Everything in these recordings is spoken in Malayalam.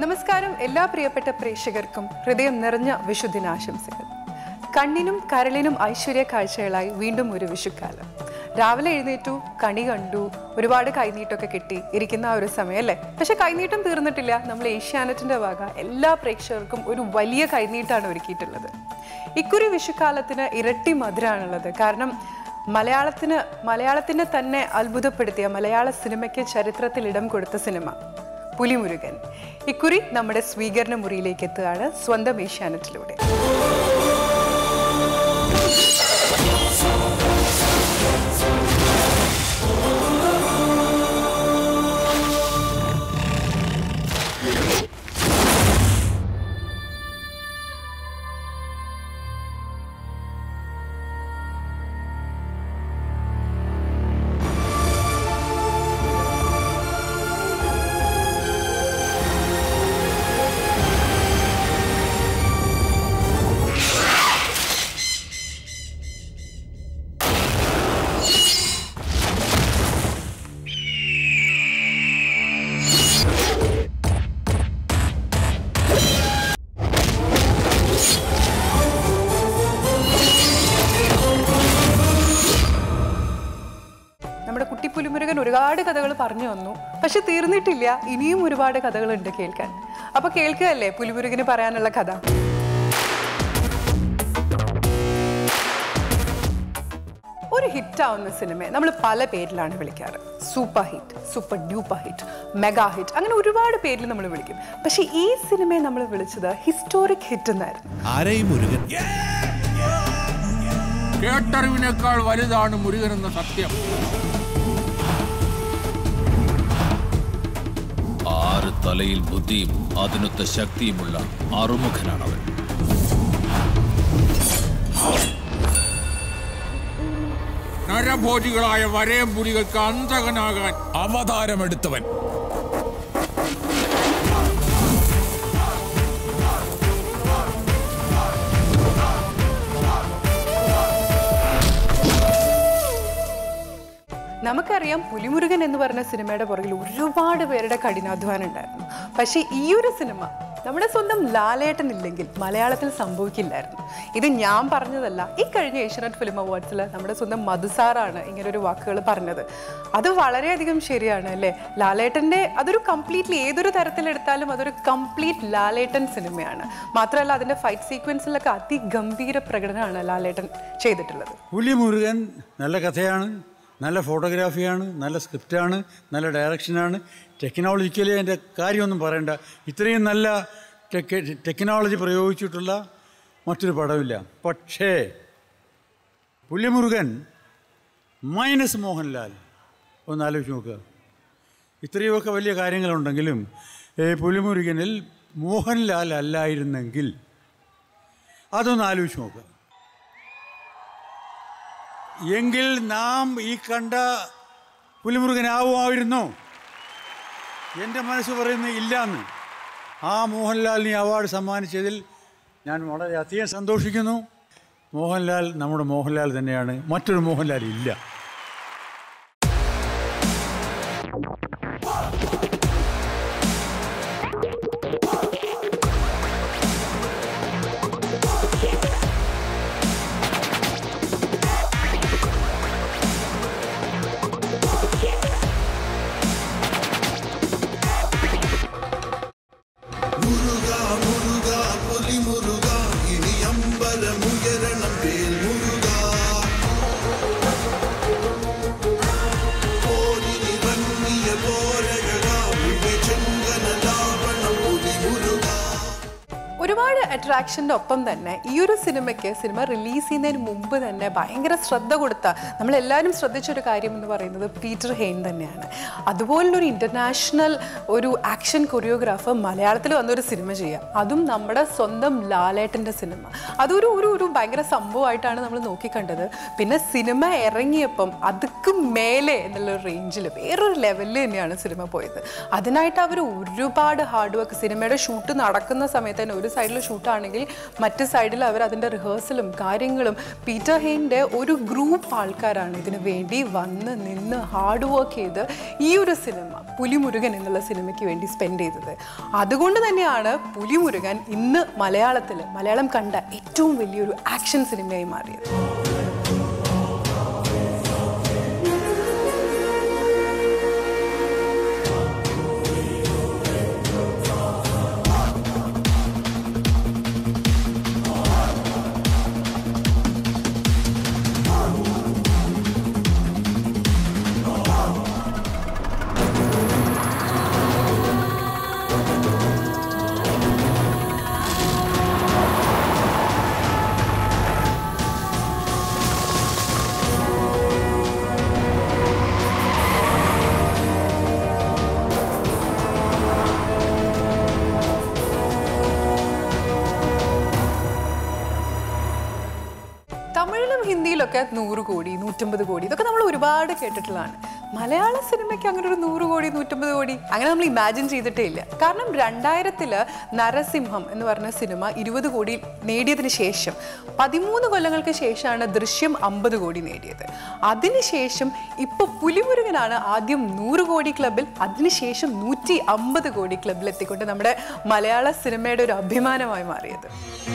നമസ്കാരം എല്ലാ പ്രിയപ്പെട്ട പ്രേക്ഷകർക്കും ഹൃദയം നിറഞ്ഞ വിഷുദിനാശംസകൾ കണ്ണിനും കരളിനും ഐശ്വര്യ കാഴ്ചകളായി വീണ്ടും ഒരു വിഷുക്കാലം രാവിലെ എഴുന്നേറ്റു കണി കണ്ടു ഒരുപാട് കൈനീട്ടമൊക്കെ കിട്ടി ഇരിക്കുന്ന ആ ഒരു സമയം അല്ലേ പക്ഷെ കൈനീട്ടം തീർന്നിട്ടില്ല നമ്മൾ ഏഷ്യാനെറ്റിന്റെ വക എല്ലാ പ്രേക്ഷകർക്കും ഒരു വലിയ കൈനീട്ടാണ് ഒരുക്കിയിട്ടുള്ളത് ഇക്കുറി വിഷുക്കാലത്തിന് ഇരട്ടി മധുരമാണുള്ളത് കാരണം മലയാളത്തിന് മലയാളത്തിനെ തന്നെ അത്ഭുതപ്പെടുത്തിയ മലയാള സിനിമയ്ക്ക് ചരിത്രത്തിൽ ഇടം കൊടുത്ത സിനിമ പുലിമുരുകൻ ഇക്കുറി നമ്മുടെ സ്വീകരണ മുറിയിലേക്ക് എത്തുകയാണ് സ്വന്തം ഏഷ്യാനെറ്റിലൂടെ നമ്മുടെ കുട്ടി പുലിമുരുകൻ ഒരുപാട് കഥകൾ പറഞ്ഞു വന്നു പക്ഷെ തീർന്നിട്ടില്ല ഇനിയും ഒരുപാട് കഥകളുണ്ട് കേൾക്കാൻ അപ്പൊ കേൾക്കുകയല്ലേ പുലിമുരുകന് പറയാനുള്ള കഥ ഒരു ഹിറ്റാവുന്ന സിനിമയെ നമ്മൾ പല പേരിലാണ് വിളിക്കാറ് super hit super duper hit mega hit അങ്ങനെ ഒരുപാട് പേരിൽ നമ്മൾ വിളിക്കും പക്ഷെ ഈ സിനിമയെ നമ്മൾ വിളിച്ചത് ഹിസ്റ്റോറിക് ഹിറ്റ് എന്നായിരുന്നു ആരെയും മുരുകൻ കേട്ടറിവിനേക്കാൾ വലുതാണ് മുരുകൻ എന്ന സത്യം ആറ് തലയിൽ ബുദ്ധിയും അതിനൊത്ത ശക്തിയുമുള്ള അറുമുഖനാണവൻ നരഭോജികളായ വരയം പുലികൾക്ക് അന്തകനാകാൻ അവതാരമെടുത്തവൻ നമുക്കറിയാം പുലിമുരുകൻ എന്ന് പറഞ്ഞ സിനിമയുടെ പുറകിൽ ഒരുപാട് പേരുടെ കഠിനാധ്വാനം ഉണ്ടായിരുന്നു പക്ഷേ ഈ ഒരു സിനിമ നമ്മുടെ സ്വന്തം ലാലേട്ടൻ ഇല്ലെങ്കിൽ മലയാളത്തിൽ സംഭവിക്കില്ലായിരുന്നു ഇത് ഞാൻ പറഞ്ഞതല്ല ഈ കഴിഞ്ഞ ഏഷ്യനെറ്റ് ഫിലിം അവാർഡ്സിൽ നമ്മുടെ സ്വന്തം മധുസാറാണ് ഇങ്ങനെ ഒരു വാക്കുകൾ പറഞ്ഞത് അത് വളരെയധികം ശരിയാണ് അല്ലേ ലാലേട്ടൻ്റെ അതൊരു കംപ്ലീറ്റ്ലി ഏതൊരു തരത്തിലെടുത്താലും അതൊരു കംപ്ലീറ്റ് ലാലേട്ടൻ സിനിമയാണ് മാത്രമല്ല അതിൻ്റെ ഫൈറ്റ് സീക്വൻസിലൊക്കെ അതിഗംഭീര പ്രകടനമാണ് ലാലേട്ടൻ ചെയ്തിട്ടുള്ളത് പുലി മുരുകൻ നല്ല കഥയാണ് നല്ല ഫോട്ടോഗ്രാഫിയാണ് നല്ല സ്ക്രിപ്റ്റാണ് നല്ല ഡയറക്ഷനാണ് ടെക്നോളജിക്കലി അതിൻ്റെ കാര്യമൊന്നും പറയണ്ട ഇത്രയും നല്ല ടെക് ടെക്നോളജി പ്രയോഗിച്ചിട്ടുള്ള മറ്റൊരു പടമില്ല പക്ഷേ പുലിമുരുകൻ മൈനസ് മോഹൻലാൽ ഒന്ന് ആലോചിച്ച് നോക്കുക ഇത്രയുമൊക്കെ വലിയ കാര്യങ്ങളുണ്ടെങ്കിലും ഈ പുലിമുരുകനിൽ മോഹൻലാൽ അല്ലായിരുന്നെങ്കിൽ അതൊന്ന് ആലോചിച്ച് നോക്കുക എങ്കിൽ നാം ഈ കണ്ട പുലിമുരുകനാവുമായിരുന്നോ എൻ്റെ മനസ്സ് പറയുന്നത് ഇല്ലാന്ന് ആ മോഹൻലാലിന് ഈ അവാർഡ് സമ്മാനിച്ചതിൽ ഞാൻ വളരെ അധികം സന്തോഷിക്കുന്നു മോഹൻലാൽ നമ്മുടെ മോഹൻലാൽ തന്നെയാണ് മറ്റൊരു മോഹൻലാൽ ഇല്ല ഒരുപാട് അട്രാക്ഷൻ്റെ ഒപ്പം തന്നെ ഈ ഒരു സിനിമയ്ക്ക് സിനിമ റിലീസ് ചെയ്യുന്നതിന് മുമ്പ് തന്നെ ഭയങ്കര ശ്രദ്ധ കൊടുത്ത നമ്മളെല്ലാവരും ശ്രദ്ധിച്ചൊരു കാര്യം എന്ന് പറയുന്നത് പീറ്റർ ഹെയിൻ തന്നെയാണ് അതുപോലുള്ളൊരു ഇൻ്റർനാഷണൽ ഒരു ആക്ഷൻ കൊറിയോഗ്രാഫർ മലയാളത്തിൽ വന്നൊരു സിനിമ ചെയ്യുക അതും നമ്മുടെ സ്വന്തം ലാലേട്ടൻ്റെ സിനിമ അതൊരു ഒരു ഒരു ഭയങ്കര സംഭവമായിട്ടാണ് നമ്മൾ നോക്കിക്കണ്ടത് പിന്നെ സിനിമ ഇറങ്ങിയപ്പം അതുക്കും മേലെ എന്നുള്ള റേഞ്ചിൽ വേറൊരു ലെവലിൽ തന്നെയാണ് സിനിമ പോയത് അതിനായിട്ട് അവർ ഒരുപാട് ഹാർഡ് വർക്ക് സിനിമയുടെ ഷൂട്ട് നടക്കുന്ന സമയത്ത് തന്നെ ഒരു സൈഡിൽ ഷൂട്ടാണ് ആണെങ്കിൽ മറ്റ് സൈഡിൽ അവർ അതിൻ്റെ റിഹേഴ്സലും കാര്യങ്ങളും പീറ്റർ ഹെയിൻ്റെ ഒരു ഗ്രൂപ്പ് ആൾക്കാരാണ് ഇതിനു വേണ്ടി വന്ന് നിന്ന് ഹാർഡ് വർക്ക് ചെയ്ത് ഈ ഒരു സിനിമ പുലിമുരുകൻ എന്നുള്ള സിനിമയ്ക്ക് വേണ്ടി സ്പെൻഡ് ചെയ്തത് അതുകൊണ്ട് തന്നെയാണ് പുലിമുരുകൻ ഇന്ന് മലയാളത്തിൽ മലയാളം കണ്ട ഏറ്റവും വലിയൊരു ആക്ഷൻ സിനിമയായി മാറിയത് തമിഴിലും ഹിന്ദിയിലൊക്കെ നൂറ് കോടി നൂറ്റമ്പത് കോടി ഇതൊക്കെ നമ്മൾ ഒരുപാട് കേട്ടിട്ടുള്ളതാണ് മലയാള സിനിമയ്ക്ക് അങ്ങനെ ഒരു നൂറ് കോടി നൂറ്റമ്പത് കോടി അങ്ങനെ നമ്മൾ ഇമാജിൻ ചെയ്തിട്ടേ ഇല്ല കാരണം രണ്ടായിരത്തില് നരസിംഹം എന്ന് പറഞ്ഞ സിനിമ ഇരുപത് കോടി നേടിയതിന് ശേഷം പതിമൂന്ന് കൊല്ലങ്ങൾക്ക് ശേഷമാണ് ദൃശ്യം അമ്പത് കോടി നേടിയത് അതിനുശേഷം ഇപ്പോൾ പുലിമുരുകനാണ് ആദ്യം നൂറ് കോടി ക്ലബിൽ അതിനുശേഷം നൂറ്റി അമ്പത് കോടി ക്ലബിൽ എത്തിക്കൊണ്ട് നമ്മുടെ മലയാള സിനിമയുടെ ഒരു അഭിമാനമായി മാറിയത്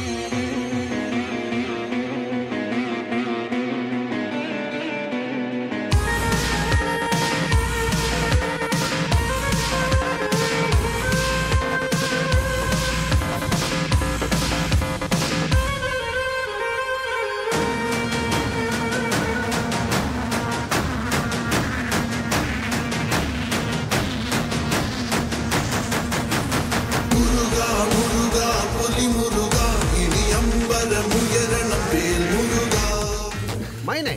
മൈനെ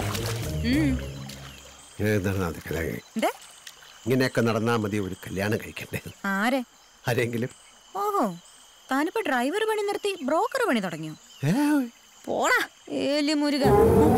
ഏതാണ് അത് കിഴങ്ങ് എന്തേ ഇങ്ങനെയൊക്കെ നടന്നാ മതി ഒരു കല്യാണം കഴിക്കണ്ടേ ആരെ ആരെങ്കിലും ഓഹോ താനിപ്പോ ഡ്രൈവർ പണി നിർത്തി ബ്രോക്കർ പണി തുടങ്ങിയോ ഏ, പോടാ ഏലി മുരുക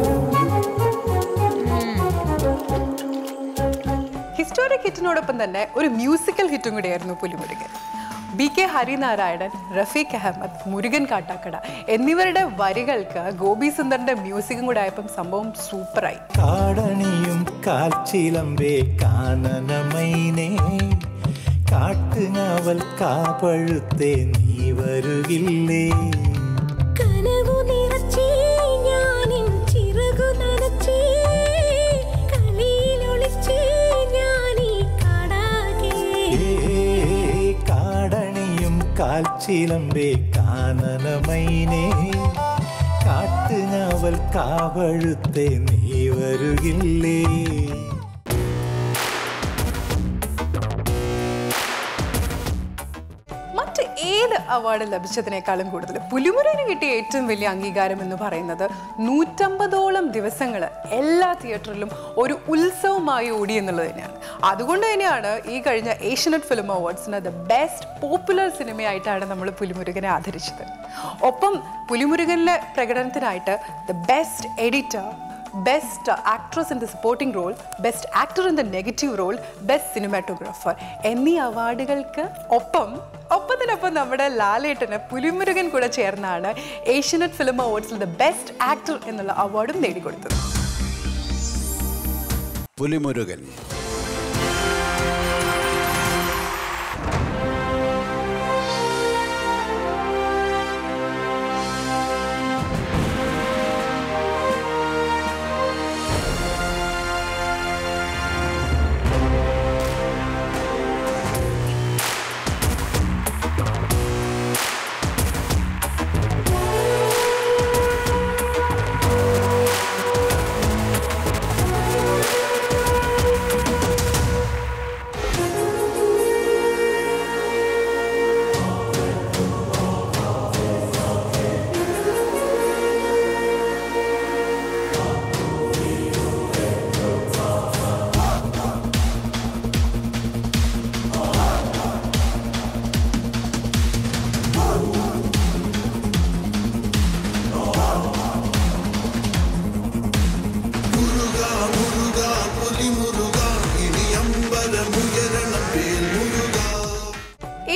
ഹിസ്റ്റോറിക് ഹിറ്റിനോടൊപ്പം തന്നെ ഒരു മ്യൂസിക്കൽ ഹിറ്റും കൂടിയായിരുന്നു പുലിമുരുകൻ ബി കെ ഹരിനാരായണൻ റഫീഖ് അഹമ്മദ് മുരുകൻ കാട്ടാക്കട എന്നിവരുടെ വരികൾക്ക് ഗോപി സുന്ദറിന്റെ മ്യൂസിക്കും കൂടെ ആയപ്പം സംഭവം സൂപ്പറായി കാടണിയും കാൽച്ചിലമ്പേ കാനനമൈനേ കാട്ടുനാവൽ കാപ്പഴുത്തേ നീ വരുകില്ലേ കനവു നിറച്ചേ ഞാനിൻ ചിറകു നനച്ചേ കളിയിലൊളിച്ചേ ഞാനീ കാടാകെ ഏ, കാടണിയും കാൽച്ചിലമ്പേ കാനനമൈനേ കാട്ടുനാവൽ കാവഴുത്തേ നീ വരുകില്ലേ മറ്റ് ഏത് അവാർഡ് ലഭിച്ചതിനേക്കാളും കൂടുതൽ പുലിമുരുകന് കിട്ടിയ ഏറ്റവും വലിയ അംഗീകാരം എന്ന് പറയുന്നത് നൂറ്റമ്പതോളം ദിവസങ്ങൾ എല്ലാ തിയേറ്ററിലും ഒരു ഉത്സവമായി ഓടി എന്നുള്ളത് തന്നെയാണ് അതുകൊണ്ട് തന്നെയാണ് ഈ കഴിഞ്ഞ ഏഷ്യനെറ്റ് ഫിലിം അവാർഡ്സിന് ദ ബെസ്റ്റ് പോപ്പുലർ സിനിമയായിട്ടാണ് നമ്മൾ പുലിമുരുകനെ ആദരിച്ചത് ഒപ്പം പുലിമുരുകനിലെ പ്രകടനത്തിനായിട്ട് the best editor best actress in the supporting role best actor in the negative role best cinematographer എന്നീ അവാർഡുകൾക്ക് ഒപ്പം ഒപ്പത്തിനൊപ്പം നമ്മുടെ ലാലേട്ടന് പുലിമുരുകൻ കൂടെ ചേർന്നാണ് ഏഷ്യനെറ്റ് ഫിലിം അവാർഡ്സിൽ ദ ബെസ്റ്റ് ആക്ടർ എന്നുള്ള അവാർഡും നേടിക്കൊടുത്തത് പുലിമുരുകൻ ും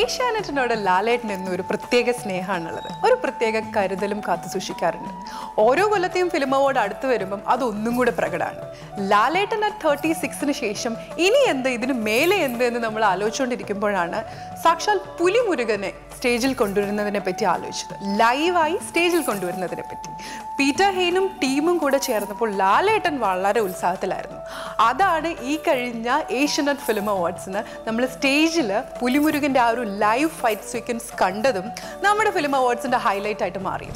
ഏഷ്യാനെറ്റിനോട് ലാലേട്ടൻ എന്നൊരു പ്രത്യേക സ്നേഹമാണുള്ളത് ഒരു പ്രത്യേക കരുതലും കാത്തു സൂക്ഷിക്കാറുണ്ട് ഓരോ കൊല്ലത്തെയും ഫിലിം അവാർഡ് അടുത്ത് വരുമ്പം അതൊന്നും കൂടെ പ്രകടമാണ് ലാലേട്ടൻ അറ്റ് തേർട്ടി സിക്സിന് ശേഷം ഇനി എന്ത് ഇതിന് മേലെ എന്ത് എന്ന് നമ്മൾ ആലോചിച്ചുകൊണ്ടിരിക്കുമ്പോഴാണ് സാക്ഷാൽ പുലിമുരുകനെ സ്റ്റേജിൽ കൊണ്ടുവരുന്നതിനെ പറ്റി ആലോചിച്ചത് ലൈവായി സ്റ്റേജിൽ കൊണ്ടുവരുന്നതിനെ പറ്റി പീറ്റർ ഹെയ്നും ടീമും കൂടെ ചേർന്നപ്പോൾ ലാലേട്ടൻ വളരെ ഉത്സാഹത്തിലായിരുന്നു അതാണ് ഈ കഴിഞ്ഞ ഏഷ്യനെറ്റ് ഫിലിം അവാർഡ്സിന് നമ്മൾ സ്റ്റേജിൽ പുലിമുരുകൻ്റെ ആ ഒരു ലൈവ് ഫൈറ്റ് സീക്വൻസ് കണ്ടതും നമ്മുടെ ഫിലിം അവാർഡ്സിൻ്റെ ഹൈലൈറ്റ് ആയിട്ട് മാറിയത്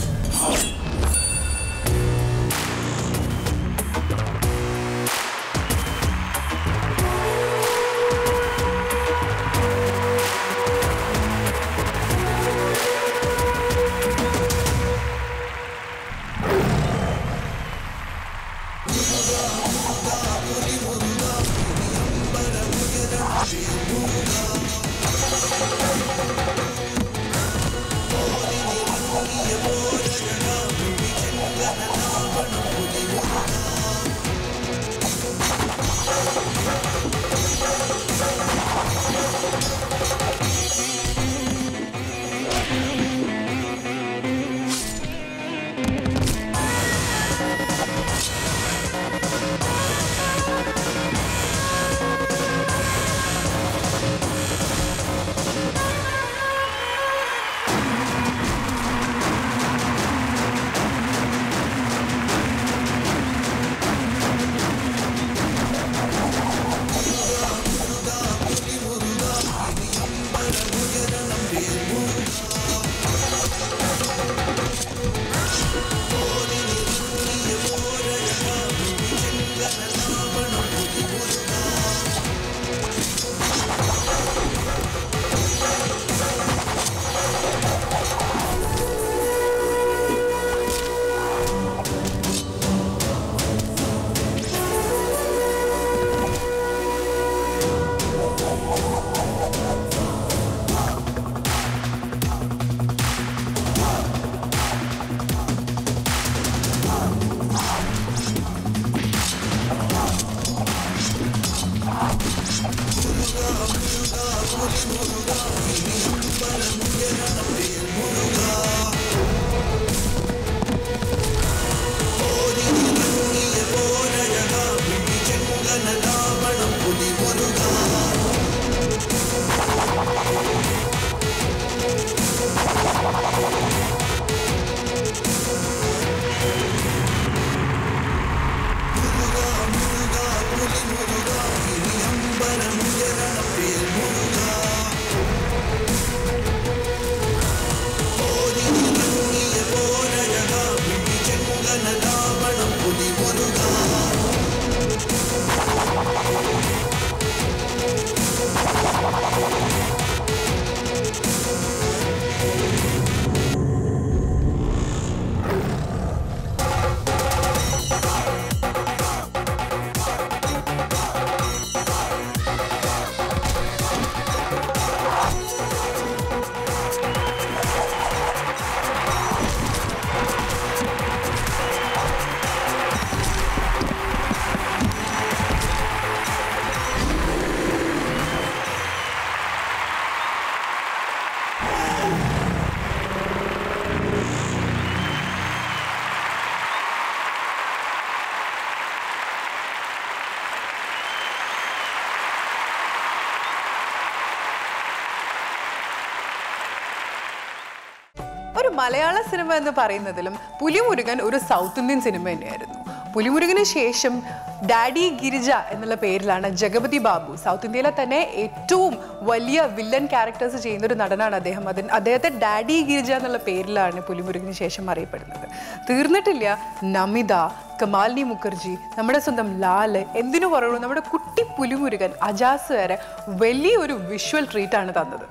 ഒരു മലയാള സിനിമ എന്ന് പറയുന്നതിലും പുലിമുരുകൻ ഒരു സൗത്ത് ഇന്ത്യൻ സിനിമ തന്നെയായിരുന്നു പുലിമുരുകന് ശേഷം ഡാഡി ഗിരിജ എന്നുള്ള പേരിലാണ് ജഗപതി ബാബു സൗത്ത് ഇന്ത്യയിലെ തന്നെ ഏറ്റവും വലിയ വില്ലൻ ക്യാരക്ടേഴ്സ് ചെയ്യുന്ന ഒരു നടനാണ് അദ്ദേഹം അതിന് അദ്ദേഹത്തെ ഡാഡി ഗിരിജ എന്നുള്ള പേരിലാണ് പുലിമുരുകന് ശേഷം അറിയപ്പെടുന്നത് തീർന്നിട്ടില്ല നമിത കമാലിനി മുഖർജി നമ്മുടെ സ്വന്തം ലാല് എന്തിനു പറയുള്ളൂ നമ്മുടെ കുട്ടി പുലിമുരുകൻ അജാസ് വരെ വലിയൊരു വിഷ്വൽ ട്രീറ്റ് ആണ് തന്നത്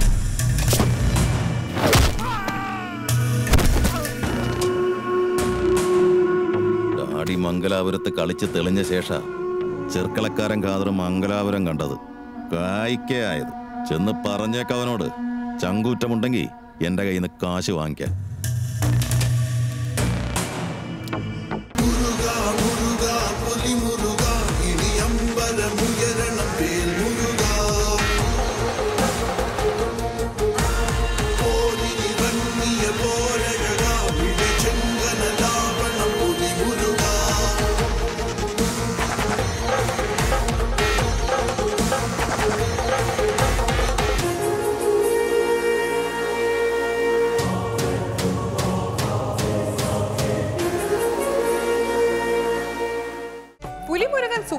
ഡാഡി മംഗലാപുരത്ത് കളിച്ച് തെളിഞ്ഞ ശേഷ ചെർക്കളക്കാരൻ ഖാദർ മംഗലാപുരം കണ്ടത് കായ്ക്കയായത് ചെന്ന് പറഞ്ഞേക്കവനോട് ചങ്കൂറ്റമുണ്ടെങ്കിൽ എന്റെ കയ്യിൽ നിന്ന് കാശ് വാങ്ങിക്കാൻ ഇനിയമ്പലമുയരണം പേൽ മുരുക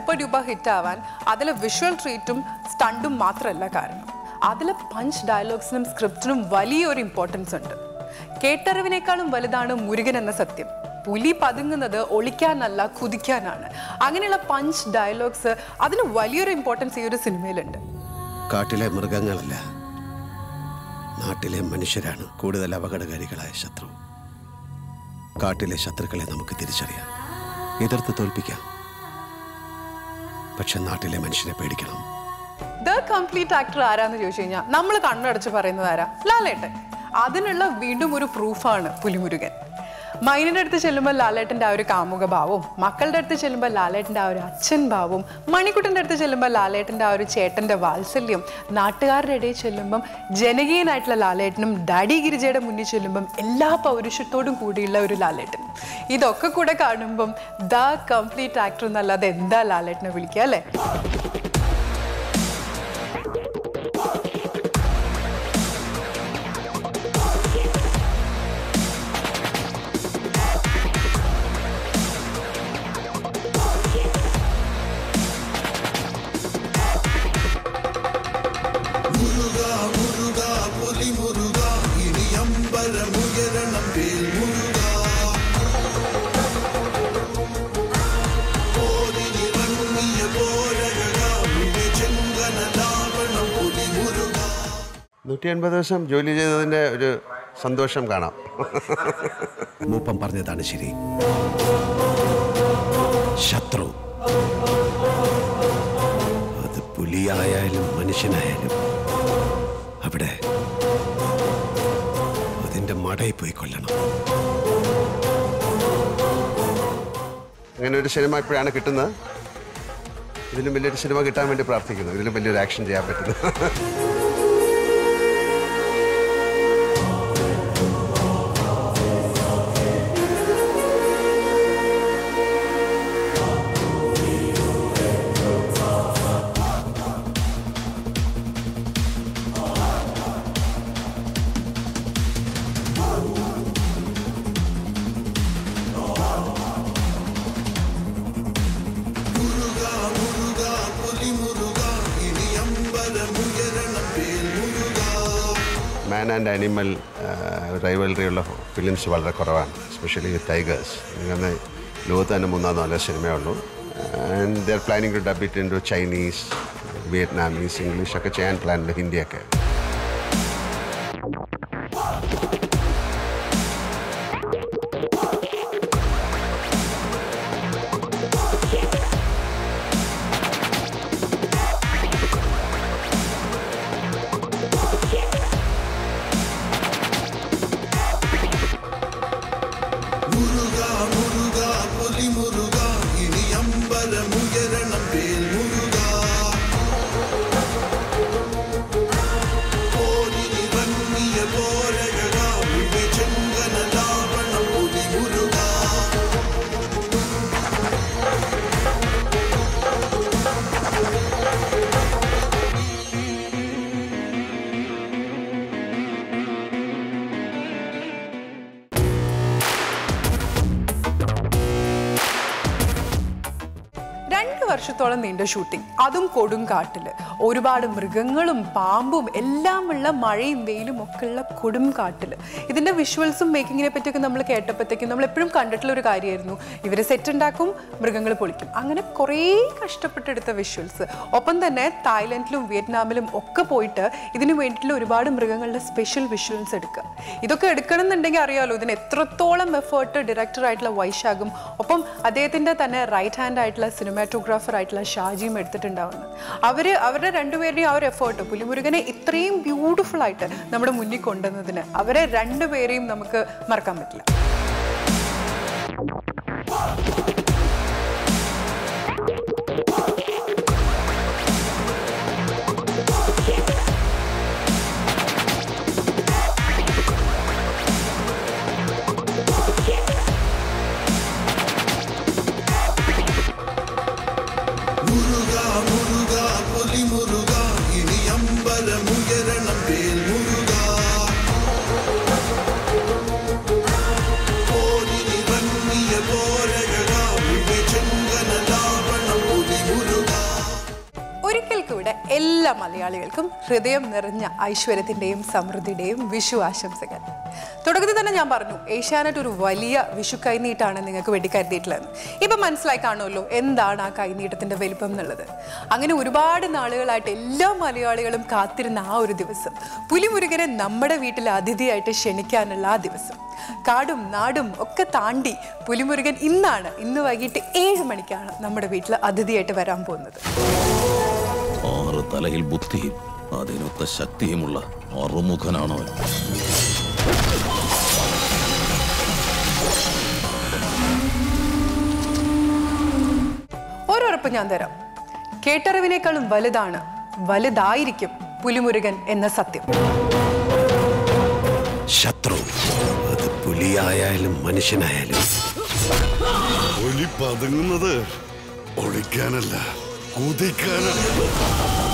സൂപ്പർ ഡ്യൂപ്പർ ഹിറ്റ് ആവാൻ അതിലെ വിഷ്വൽ ട്രീറ്റും സ്റ്റണ്ടും മാത്രമല്ല കാരണം അതിലെ പഞ്ച് ഡയലോഗ്സിനും സ്ക്രിപ്റ്റിനും വലിയൊരു ഇമ്പോർട്ടൻസ് ഉണ്ട് കേട്ടറിവിനേക്കാളും വലുതാണ് മുരുകൻ എന്ന സത്യം പുലി പതുങ്ങുന്നത് ഒളിക്കാനല്ല കുതിക്കാനാണ് അങ്ങനെയുള്ള പഞ്ച് ഡയലോഗ്സ് അതിന് വലിയൊരു ഇമ്പോർട്ടൻസ് ഈ ഒരു സിനിമയിലുണ്ട് കാട്ടിലെ മൃഗങ്ങളല്ല നാട്ടിലെ മനുഷ്യരാണ് കൂടുതൽ അപകടകാരികളായ ശത്രു കാട്ടിലെ ശത്രുക്കളെ നമുക്ക് തിരിച്ചറിയാം എതിർത്ത് തോൽപ്പിക്കാം പക്ഷെ നാട്ടിലെ മനുഷ്യരെ പേടിക്കണം ദ കംപ്ലീറ്റ് ആക്ടർ ആരാന്ന് ചോദിച്ചു കഴിഞ്ഞാൽ നമ്മൾ കണ്ണടച്ച് പറയുന്നത് ആരാ ലാലേട്ടൻ അതിനുള്ള വീണ്ടും ഒരു പ്രൂഫാണ് പുലിമുരുകൻ മൈനിന്റെ അടുത്ത് ചെല്ലുമ്പോൾ ലാലേട്ടന്റെ ആ ഒരു കാമുക ഭാവവും മക്കളുടെ അടുത്ത് ചെല്ലുമ്പോൾ ലാലേട്ടന്റെ ആ ഒരു അച്ഛൻ ഭാവവും മണിക്കുട്ടന്റെ അടുത്ത് ചെല്ലുമ്പോൾ ലാലേട്ടന്റെ ആ ഒരു ചേട്ടന്റെ വാത്സല്യം നാട്ടുകാരുടെ ഇടയിൽ ചെല്ലുമ്പം ജനകീയനായിട്ടുള്ള ലാലേട്ടനും ഡാഡി ഗിരിജയുടെ മുന്നിൽ ചെല്ലുമ്പം എല്ലാ പൗരുഷത്തോടും കൂടിയുള്ള ഒരു ലാലേട്ടൻ ഇതൊക്കെ കൂടെ കാണുമ്പം ദ കംപ്ലീറ്റ് ആക്ടർ എന്നല്ലാതെ എന്താ ലാലേട്ടനെ വിളിക്കുക അല്ലേ നൂറ്റി അൻപത് ദിവസം ജോലി ചെയ്തതിൻ്റെ ഒരു സന്തോഷം കാണാം മൂപ്പം പറഞ്ഞതാണ് ശരി ശത്രു അത് പുലിയായാലും മനുഷ്യനായാലും അവിടെ അതിൻ്റെ മടയിൽ പോയി കൊല്ലണം അങ്ങനെ ഒരു സിനിമ ഇപ്പോഴാണ് കിട്ടുന്നത് ഇതിലും വലിയൊരു സിനിമ കിട്ടാൻ വേണ്ടി പ്രാർത്ഥിക്കുന്നു ഇതിലും വലിയൊരു ആക്ഷൻ ചെയ്യാൻ പറ്റുന്നു മാൻ ആൻഡ് ആനിമൽ റൈവലറി ഉള്ള ഫിലിംസ് വളരെ കുറവാണ് എസ്പെഷ്യലി ടൈഗേഴ്സ് അങ്ങനെ ലോകത്ത് തന്നെ മൂന്നാം നാലോ സിനിമയേ ഉള്ളൂ and they're planning to dub it into Chinese Vietnamese English ഒക്കെ ചെയ്യാൻ പ്ലാനുണ്ട് ഹിന്ദിയൊക്കെ രണ്ട് വർഷത്തോളം നീണ്ട ഷൂട്ടിംഗ് അതും കൊടുങ്കാട്ടില് ഒരുപാട് മൃഗങ്ങളും പാമ്പും എല്ലാമുള്ള മഴയും വെയിലും ഒക്കെ ഉള്ള കൊടുങ്കാട്ടില് ഇതിന്റെ വിഷ്വൽസും മേക്കിങ്ങിനെ പറ്റിയൊക്കെ നമ്മൾ കേട്ടപ്പോഴത്തേക്കും നമ്മൾ എപ്പോഴും കണ്ടിട്ടുള്ള ഒരു കാര്യമായിരുന്നു ഇവര് സെറ്റ് ഉണ്ടാക്കും മൃഗങ്ങൾ പൊളിക്കും അങ്ങനെ കുറേ കഷ്ടപ്പെട്ടെടുത്ത വിഷ്വൽസ് ഒപ്പം തന്നെ തായ്ലൻഡിലും വിയറ്റ്നാമിലും ഒക്കെ പോയിട്ട് ഇതിനു വേണ്ടിയിട്ടുള്ള ഒരുപാട് മൃഗങ്ങളുടെ സ്പെഷ്യൽ വിഷ്വൽസ് എടുക്കുക ഇതൊക്കെ എടുക്കണം എന്നുണ്ടെങ്കിൽ അറിയാലോ ഇതിന് എത്രത്തോളം എഫേർട്ട് ഡയറക്ടർ ആയിട്ടുള്ള വൈശാഖും ഒപ്പം അദ്ദേഹത്തിന്റെ തന്നെ റൈറ്റ് ഹാൻഡ് ആയിട്ടുള്ള സിനിമാറ്റോഗ്രാഫർ ആയിട്ടുള്ള ഷാജിയും എടുത്തിട്ടുണ്ടാവുന്നത് അവര് അവരുടെ രണ്ടുപേരുടെയും ആ ഒരു എഫേർട്ട് പുലിമുരുകനെ ഇത്രയും ബ്യൂട്ടിഫുൾ ആയിട്ട് നമ്മുടെ മുന്നിൽ കൊണ്ടുവന്നതിന് അവരെ രണ്ടുപേരെയും നമുക്ക് മറക്കാൻ പറ്റില്ല മുരുക ടിവിയിലൂടെ എല്ലാ മലയാളികൾക്കും ഹൃദയം നിറഞ്ഞ ഐശ്വര്യത്തിൻ്റെയും സമൃദ്ധിയുടെയും വിഷു ആശംസകൾ തുടക്കത്തിൽ തന്നെ ഞാൻ പറഞ്ഞു ഏഷ്യാനെറ്റ് ഒരു വലിയ വിഷു കൈനീട്ടാണ് നിങ്ങൾക്ക് വേണ്ടി കരുതിയിട്ടുള്ളത് ഇപ്പം മനസ്സിലായി കാണുമല്ലോ എന്താണ് ആ കൈനീട്ടത്തിൻ്റെ വലിപ്പം എന്നുള്ളത് അങ്ങനെ ഒരുപാട് നാളുകളായിട്ട് എല്ലാ മലയാളികളും കാത്തിരുന്ന ആ ഒരു ദിവസം പുലിമുരുകനെ നമ്മുടെ വീട്ടിൽ അതിഥിയായിട്ട് ക്ഷണിക്കാനുള്ള ആ ദിവസം കാടും നാടും ഒക്കെ താണ്ടി പുലിമുരുകൻ ഇന്നാണ് ഇന്ന് വൈകിട്ട് ഏഴ് മണിക്കാണ് നമ്മുടെ വീട്ടിൽ അതിഥിയായിട്ട് വരാൻ പോകുന്നത് ആറ് തലയിൽ ബുദ്ധിയും അതിനൊത്ത ശക്തിയുമുള്ള അറുമുഖനാണവൻ ഒരുറപ്പ് ഞാൻ തരാം കേട്ടറിവിനേക്കാളും വലുതാണ് വലുതായിരിക്കും പുലിമുരുകൻ എന്ന സത്യം ശത്രു അത് പുലിയായാലും മനുഷ്യനായാലും ഒലി പതുങ്ങുന്നത് ഒളിക്കാനല്ല കുതിക്കാനാണ്